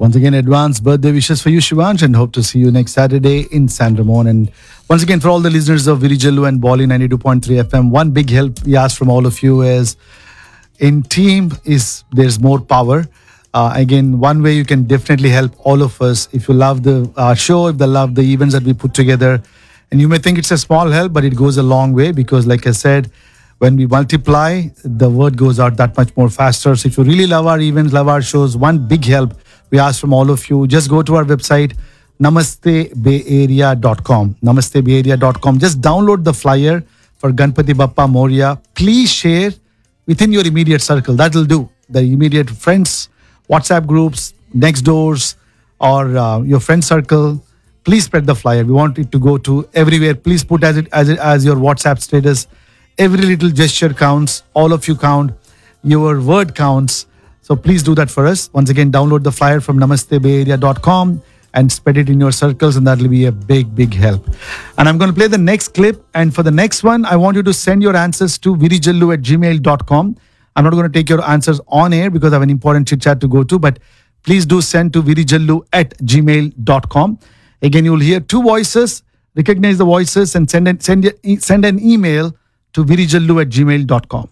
Once again, advance birthday wishes for you, Shivansh, and hope to see you next Saturday in San Ramon. And once again, for all the listeners of Virijalu and Bali 92.3 FM, one big help we ask from all of you is in team is there's more power. Uh, again, one way you can definitely help all of us if you love the uh, show, if they love the events that we put together, and you may think it's a small help, but it goes a long way because, like I said, when we multiply, the word goes out that much more faster. So if you really love our events, love our shows, one big help we ask from all of you, just go to our website, namastebayarea.com. Namastebayarea.com. Just download the flyer for Ganpati Bappa Moria. Please share within your immediate circle. That will do. The immediate friends, WhatsApp groups, next doors, or uh, your friend circle. Please spread the flyer. We want it to go to everywhere. Please put as it as it as your WhatsApp status. Every little gesture counts. All of you count. Your word counts. So please do that for us. Once again, download the flyer from namastebayarea.com and spread it in your circles, and that'll be a big, big help. And I'm going to play the next clip. And for the next one, I want you to send your answers to virijallu at gmail.com. I'm not going to take your answers on air because I have an important chit chat to go to, but please do send to virijallu at gmail.com. Again, you'll hear two voices, recognize the voices, and send an, send, a- send an email to virijallu at gmail.com.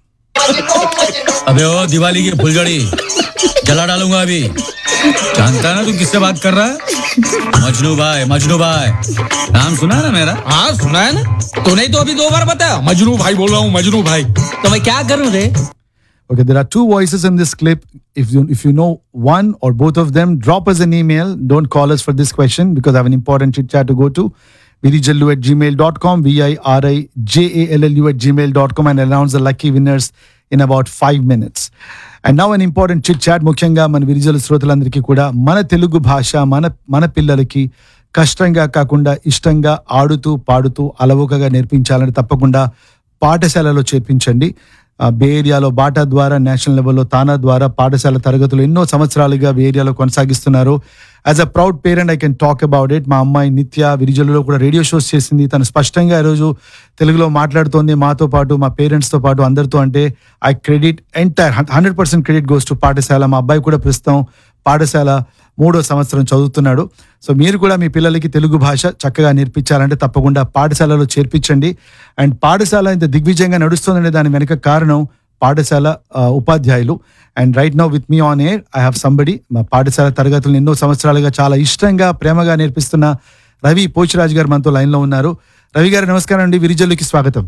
अबे ओ दिवाली की फुलझड़ी जला डालूंगा अभी जानता है ना तू किससे बात कर रहा है मजनू भाई मजनू भाई नाम सुना है ना मेरा हाँ सुना है ना तूने ही तो अभी दो बार बताया मजनू भाई बोल रहा हूँ मजनू भाई तो मैं क्या करूँ रे Okay, there are two voices in this clip. If you if you know one or both of them, drop us an email. Don't call us for this question because I have an important chit chat to go to. virijallu at gmail.com, V-I-R-I-J-A-L-L-U at gmail.com and announce the lucky winners in about five minutes. And now an important chit chat ముఖ్యంగా మన విరిజల శ్రోతలందరికీ కూడా మన తెలుగు భాష మన మన పిల్లలకి కష్టంగా కాకుండా ఇష్టంగా ఆడుతూ పాడుతూ అలవోకగా నేర్పించాలని తప్పకుండా పాఠశాలలో చేర్పించండి ఆ, బే ఏరియాలో బాటా ద్వారా నేషనల్ లెవెల్లో తానా ద్వారా పాఠశాల తరగతులు ఎన్నో సంవత్సరాలుగా బే ఏరియాలో కొనసాగిస్తున్నారు as a proud parent I can talk about it మా అమ్మాయి నిత్య విరిజలలో కూడా రేడియో షోస్ చేసింది తను స్పష్టంగా ఈరోజు తెలుగులో మాట్లాడుతోంది మాతో పాటు మా పేరెంట్స్తో పాటు అందరితో అంటే I credit entire hundred percent credit goes to పాఠశాల మా అబ్బాయి కూడా ప్రస్తుతం పాఠశాల మూడో సంవత్సరం చదువుతున్నాడు సో మీరు కూడా మీ పిల్లలకి తెలుగు భాష చక్కగా నేర్పించాలంటే తప్పకుండా పాఠశాలలో చేర్పించండి అండ్ పాఠశాల ఇంత దిగ్విజయంగా నడుస్తుందనే దాని వెనక కారణం పాఠశాల ఆ, ఉపాధ్యాయులు and right now with me on air I have somebody మా పాఠశాల తరగతులను ఎన్నో సంవత్సరాలుగా చాలా ఇష్టంగా ప్రేమగా నేర్పిస్తున్న రవి పోచిరాజు గారు మనతో లైన్లో ఉన్నారు రవి గారు నమస్కారం అండి విరిజల్లుకి స్వాగతం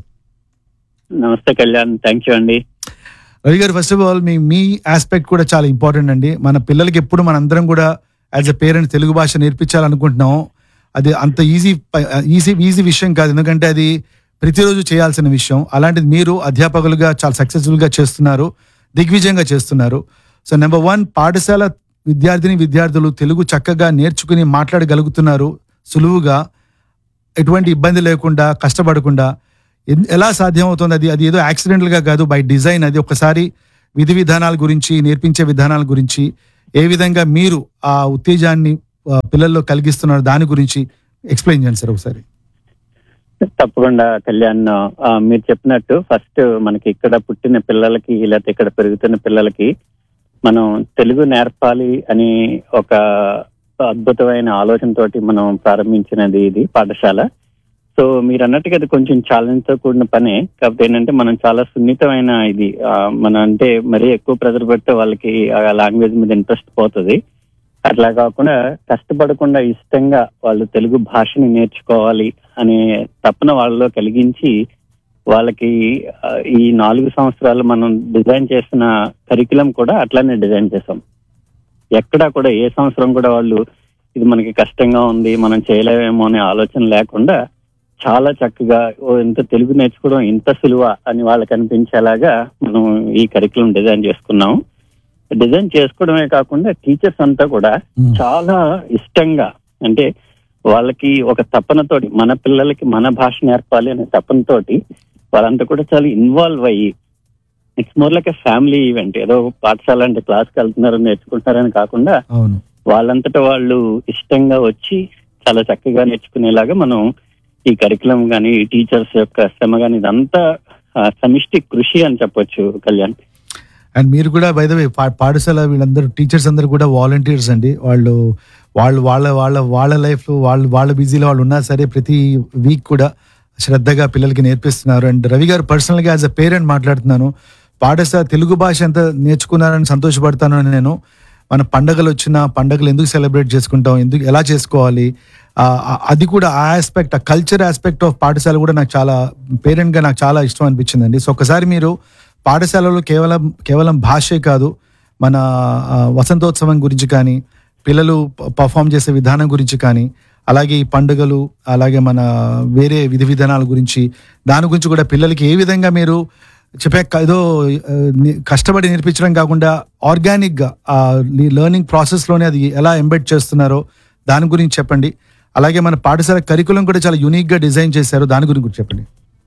నమస్తే కళ్యాణ్ థ్యాంక్ యూ అండి Ravi garu first of all మీ మీ ఆస్పెక్ట్ కూడా చాలా ఇంపార్టెంట్ అండి మన పిల్లలకి ఎప్పుడు మనందరం కూడా యాజ్ అ పేరెంట్ తెలుగు భాష నేర్పించాలనుకుంటున్నాం అది అంత ఈజీ ఈజీ ఈజీ విషయం కాదు ఎందుకంటే అది ప్రతిరోజు చేయాల్సిన విషయం అలాంటిది మీరు అధ్యాపకులుగా చాలా సక్సెస్ఫుల్గా చేస్తున్నారు దిగ్విజయంగా చేస్తున్నారు సో నెంబర్ వన్ పాఠశాల విద్యార్థిని విద్యార్థులు తెలుగు చక్కగా నేర్చుకుని మాట్లాడగలుగుతున్నారు సులువుగా ఎటువంటి ఇబ్బంది లేకుండా కష్టపడకుండా ఎన్- ఎలా సాధ్యమవుతుంది అది అది ఏదో యాక్సిడెంటల్ గా కాదు బై డిజైన్ అది ఒకసారి విధి విధానాల గురించి నేర్పించే విధానాల గురించి ఏ విధంగా మీరు ఆ ఉత్తేజాన్ని ఆ, పిల్లల్లో కలిగిస్తున్నారు దాని గురించి ఎక్స్ప్లెయిన్ చేయండి సార్ ఒకసారి తప్పకుండా కళ్యాణ్ ఆ, మీరు చెప్పినట్టు ఫస్ట్ మనకి ఇక్కడ పుట్టిన పిల్లలకి లేకపోతే ఇక్కడ పెరుగుతున్న పిల్లలకి మనం తెలుగు నేర్పాలి అని ఒక అద్భుతమైన ఆలోచనతోటి మనం ప్రారంభించినది ఇది పాఠశాల సో మీరు అన్నట్టుగా అది కొంచెం ఛాలెంజ్ తో కూడిన పనే కాకపోతే ఏంటంటే మనం చాలా సున్నితమైన ఇది ఆ, మన అంటే మరీ ఎక్కువ ప్రెజర్ పెడితే వాళ్ళకి ఆ లాంగ్వేజ్ మీద ఇంట్రెస్ట్ పోతుంది అట్లా కాకుండా కష్టపడకుండా ఇష్టంగా వాళ్ళు తెలుగు భాషని నేర్చుకోవాలి అనే తపన వాళ్ళలో కలిగించి వాళ్ళకి ఆ, ఈ నాలుగు సంవత్సరాలు మనం డిజైన్ చేసిన కరికులం కూడా అట్లానే డిజైన్ చేసాం ఎక్కడా కూడా ఏ సంవత్సరం కూడా వాళ్ళు ఇది మనకి కష్టంగా ఉంది మనం చేయలేమేమో అనే ఆలోచన లేకుండా చాలా చక్కగా ఓ ఇంత తెలుగు నేర్చుకోవడం ఇంత సులువ అని వాళ్ళకి అనిపించేలాగా మనం ఈ కరికులం డిజైన్ చేసుకున్నాం డిజైన్ చేసుకోవడమే కాకుండా టీచర్స్ అంతా కూడా Hmm. చాలా ఇష్టంగా అంటే వాళ్ళకి ఒక తపనతోటి మన పిల్లలకి మన భాష నేర్పాలి అనే తపనతోటి వాళ్ళంతా కూడా చాలా ఇన్వాల్వ్ అయ్యి it's more like family event ఏదో పాఠశాల అంటే క్లాస్కి వెళ్తున్నారు నేర్చుకుంటున్నారని కాకుండా అవును వాళ్ళంతటా వాళ్ళు ఇష్టంగా వచ్చి చాలా చక్కగా నేర్చుకునేలాగా మనం ఈ కరికులం గాని టీచర్స్ యొక్క శ్రమ గాని ఇదంతా ఆ, సమిష్టి కృషి అని చెప్పొచ్చు కళ్యాణ్ అండ్ మీరు కూడా బై ద వే పాఠశాల వీళ్ళందరూ టీచర్స్ అందరూ కూడా వాలంటీర్స్ అండి వాళ్ళు వాళ్ళు వాళ్ళ వాళ్ళ వాళ్ళ లైఫ్లో వాళ్ళు వాళ్ళ బిజీలో వాళ్ళు ఉన్నా సరే ప్రతి వీక్ కూడా శ్రద్ధగా పిల్లలకి నేర్పిస్తున్నారు అండ్ రవి గారు పర్సనల్గా యాజ్ అ పేరెంట్ మాట్లాడుతున్నాను పాఠశాల తెలుగు భాష ఎంత నేర్చుకున్నారని సంతోషపడతాను అని నేను మన పండగలు వచ్చిన పండగలు ఎందుకు సెలబ్రేట్ చేసుకుంటాం ఎందుకు ఎలా చేసుకోవాలి ఆ, ఆ, అది కూడా ఆ ఆస్పెక్ట్ ఆ కల్చర్ ఆస్పెక్ట్ ఆఫ్ పాఠశాల కూడా నాకు చాలా పేరెంట్గా నాకు చాలా ఇష్టం అనిపించిందండి సో ఒకసారి మీరు పాఠశాలలో కేవలం కేవలం భాషే కాదు మన ఆ, వసంతోత్సవం గురించి కానీ పిల్లలు పర్ఫామ్ చేసే విధానం గురించి కానీ అలాగే ఈ పండుగలు అలాగే మన వేరే విధి విధానాల గురించి దాని గురించి కూడా పిల్లలకి ఏ విధంగా మీరు చెప్పే క- ఏదో ఆ, ని- కష్టపడి నేర్పించడం కాకుండా ఆర్గానిక్గా ఆ లెర్నింగ్ ప్రాసెస్లోనే అది ఎలా ఎంబెడ్ చేస్తున్నారో దాని గురించి చెప్పండి అలాగే మన పాఠశాల కరికులం కూడా చాలా యూనిక్గా డిజైన్ చేశారు దాని గురించి కూడా చెప్పండి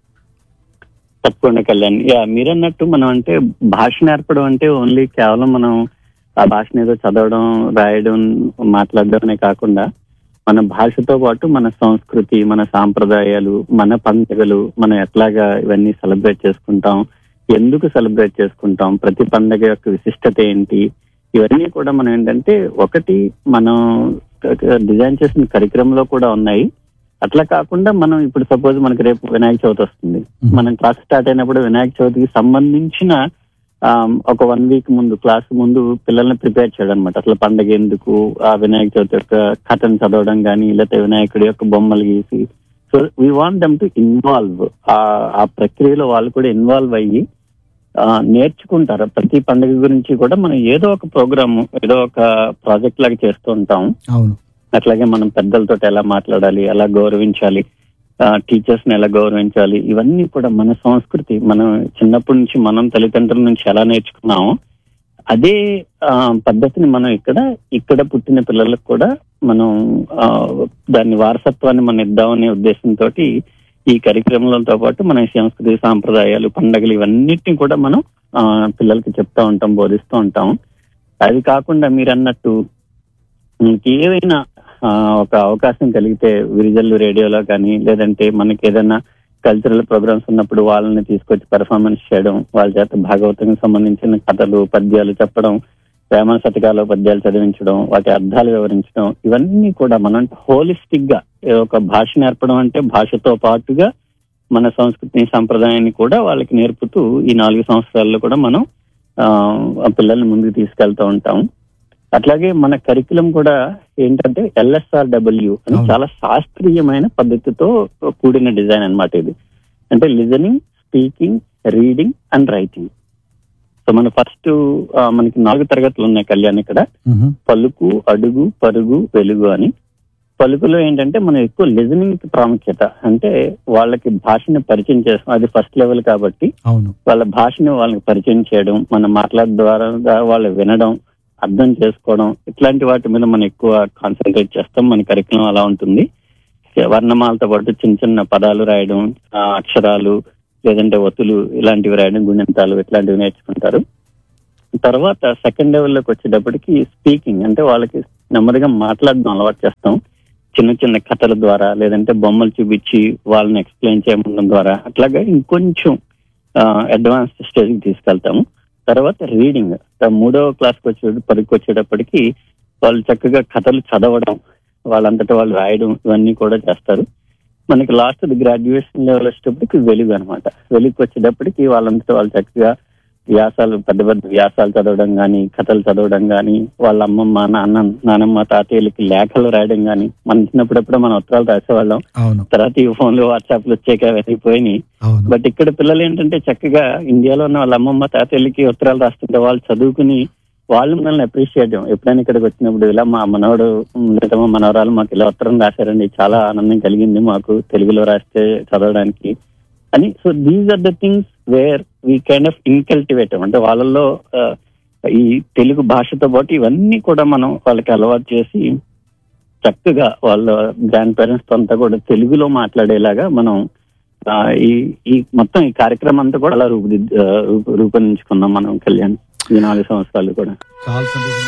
తప్పకుండా కళ్యాణ్ యా మీరన్నట్టు మనం అంటే భాష నేర్పడం అంటే ఓన్లీ కేవలం మనం ఆ భాషను ఏదో చదవడం రాయడం మాట్లాడడమే కాకుండా మన భాషతో పాటు మన సంస్కృతి మన సాంప్రదాయాలు మన పండుగలు మనం ఎట్లాగా ఇవన్నీ సెలబ్రేట్ చేసుకుంటాం ఎందుకు సెలబ్రేట్ చేసుకుంటాం ప్రతి పండుగ యొక్క విశిష్టత ఏంటి ఇవన్నీ కూడా మనం ఏంటంటే ఒకటి మనం డిజైన్ చేసిన కరిక్రమంలో కూడా ఉన్నాయి అట్లా కాకుండా మనం ఇప్పుడు సపోజ్ మనకి రేపు వినాయక చవితి వస్తుంది మనం క్లాస్ స్టార్ట్ అయినప్పుడు వినాయక చవితికి సంబంధించిన ఆ, ఒక వన్ వీక్ ముందు క్లాస్ ముందు పిల్లల్ని ప్రిపేర్ చేయడం అనమాట అసలు పండగ ఎందుకు ఆ వినాయక చవితి యొక్క కథను చదవడం కానీ లేకపోతే వినాయకుడి యొక్క బొమ్మలు గీసి so we want them to involve ఆ ప్రక్రియలో వాళ్ళు కూడా ఇన్వాల్వ్ అయ్యి ఆ, నేర్చుకుంటారు ప్రతి పండుగ గురించి కూడా మనం ఏదో ఒక ప్రోగ్రామ్ ఏదో ఒక ప్రాజెక్ట్ లాగా చేస్తూ ఉంటాం అవును అట్లాగే మనం పెద్దలతో ఎలా మాట్లాడాలి ఎలా గౌరవించాలి టీచర్స్ ని ఎలా గౌరవించాలి ఇవన్నీ కూడా మన సంస్కృతి మనం చిన్నప్పటి నుంచి మనం తల్లిదండ్రుల నుంచి ఎలా నేర్చుకున్నామో అదే ఆ, పద్ధతిని మనం ఇక్కడ ఇక్కడ పుట్టిన పిల్లలకు కూడా మనం ఆ, దాన్ని వారసత్వాన్ని మనం ఇద్దామనే ఉద్దేశంతో ఈ కార్యక్రమాలతో పాటు మన సంస్కృతి సాంప్రదాయాలు పండుగలు ఇవన్నిటిని కూడా మనం ఆ, పిల్లలకి చెప్తా ఉంటాం బోధిస్తూ ఉంటాం అది కాకుండా మీరు అన్నట్టు మనకి ఏవైనా ఆ, ఒక అవకాశం కలిగితే విరిజల్లు రేడియోలో కానీ లేదంటే మనకి ఏదైనా కల్చరల్ ప్రోగ్రామ్స్ ఉన్నప్పుడు వాళ్ళని తీసుకొచ్చి పెర్ఫార్మెన్స్ చేయడం వాళ్ళ చేత భాగవతం సంబంధించిన కథలు పద్యాలు చెప్పడం వేమన శతకాలు పద్యాలు చదివించడం వాటి అర్థాలు వివరించడం ఇవన్నీ కూడా మనం హోలిస్టిక్ గా ఏ ఒక భాష నేర్పడం అంటే భాషతో పాటుగా మన సంస్కృతిని సంప్రదాయాన్ని కూడా వాళ్ళకి నేర్పుతూ ఈ నాలుగు సంవత్సరాల్లో కూడా మనం ఆ, ఆ పిల్లల్ని ముందుకు తీసుకెళ్తూ ఉంటాం అట్లాగే మన కరికులం కూడా ఏంటంటే ఎల్ఎస్ఆర్ డబ్ల్యూ అని అవును. చాలా శాస్త్రీయమైన పద్ధతితో కూడిన డిజైన్ అన్నమాట ఇది అంటే listening speaking reading and writing so మన ఫస్ట్ మనకి నాలుగు తరగతులు ఉన్నాయి కళ్యాణ్ ఇక్కడ మ్హూ. పలుకు అడుగు పరుగు వెలుగు అని పలుకులో ఏంటంటే మనం ఎక్కువ లిజనింగ్ కి ప్రాముఖ్యత అంటే వాళ్ళకి భాషని పరిచయం చేస్తాం అది ఫస్ట్ లెవెల్ కాబట్టి అవును వాళ్ళ భాషని వాళ్ళకి పరిచయం చేయడం మన మాట్లాడ ద్వారా వాళ్ళు వినడం అర్థం చేసుకోవడం ఇట్లాంటి వాటి మీద మనం ఎక్కువ కాన్సన్ట్రేట్ చేస్తాం మన కరికులం అలా ఉంటుంది వర్ణమాలతో పాటు చిన్న చిన్న పదాలు రాయడం ఆ, అక్షరాలు లేదంటే ఒత్తులు ఇలాంటివి రాయడం గుణింతాలు ఇట్లాంటివి నేర్చుకుంటారు తర్వాత సెకండ్ లెవెల్లోకి వచ్చేటప్పటికి స్పీకింగ్ అంటే వాళ్ళకి నెమ్మదిగా మాట్లాడడం అలవాటు చేస్తాం చిన్న చిన్న కథల ద్వారా లేదంటే బొమ్మలు చూపించి వాళ్ళని ఎక్స్ప్లెయిన్ చేయడం ద్వారా అట్లాగే ఇంకొంచెం అడ్వాన్స్ స్టేజ్ కి తీసుకెళ్తాము తర్వాత రీడింగ్ మూడవ క్లాస్కి వచ్చే పరికి వచ్చేటప్పటికి వాళ్ళు చక్కగా కథలు చదవడం వాళ్ళంతటా వాళ్ళు రాయడం ఇవన్నీ కూడా చేస్తారు మనకి లాస్ట్ గ్రాడ్యుయేషన్ లెవెల్ వచ్చేటప్పటికి వెలుగు అనమాట వెలుగుకి వచ్చేటప్పటికి వాళ్ళంతటా వాళ్ళు చక్కగా వ్యాసాలు పెద్ద పెద్ద వ్యాసాలు చదవడం కానీ కథలు చదవడం కానీ వాళ్ళ అమ్మమ్మ నాన్న నానమ్మ తాతయ్యలకి లేఖలు రాయడం కానీ మనం చిన్నప్పుడప్పుడు మనం ఉత్తరాలు రాసేవాళ్ళం అవును తర్వాత ఈ ఫోన్లు వాట్సాప్లు వచ్చాక వెళ్ళిపోయినాయి అవును బట్ ఇక్కడ పిల్లలు ఏంటంటే చక్కగా ఇండియాలో ఉన్న వాళ్ళ అమ్మమ్మ తాతయ్యలకి ఉత్తరాలు రాస్తుంటే వాళ్ళు చదువుకుని వాళ్ళు మనల్ని అప్రిషియేట్ చేయడం ఎప్పుడైనా ఇక్కడికి వచ్చినప్పుడు ఇలా మా మనవడు ఉమ్, లేదా మా మనవరాలు మాకు ఇలా ఉత్తరం రాశారండి చాలా ఆనందం కలిగింది మాకు తెలుగులో రాస్తే చదవడానికి అని so these are the things where we kind of inculcate అంటే వాళ్ళల్లో ఆ, ఈ తెలుగు భాషతో పాటు ఇవన్నీ కూడా మనం వాళ్ళకి అలవాటు చేసి చక్కగా వాళ్ళ గ్రాండ్ పేరెంట్స్ అంతా కూడా తెలుగులో మాట్లాడేలాగా మనం ఆ, ఈ ఈ మొత్తం ఈ కార్యక్రమం అంతా కూడా అలా రూపుదిద్ద ఆ, రూప- రూపొందించుకున్నాం మనం కళ్యాణ్ ఈ నాలుగు సంవత్సరాలు కూడా చాలా సంతోషం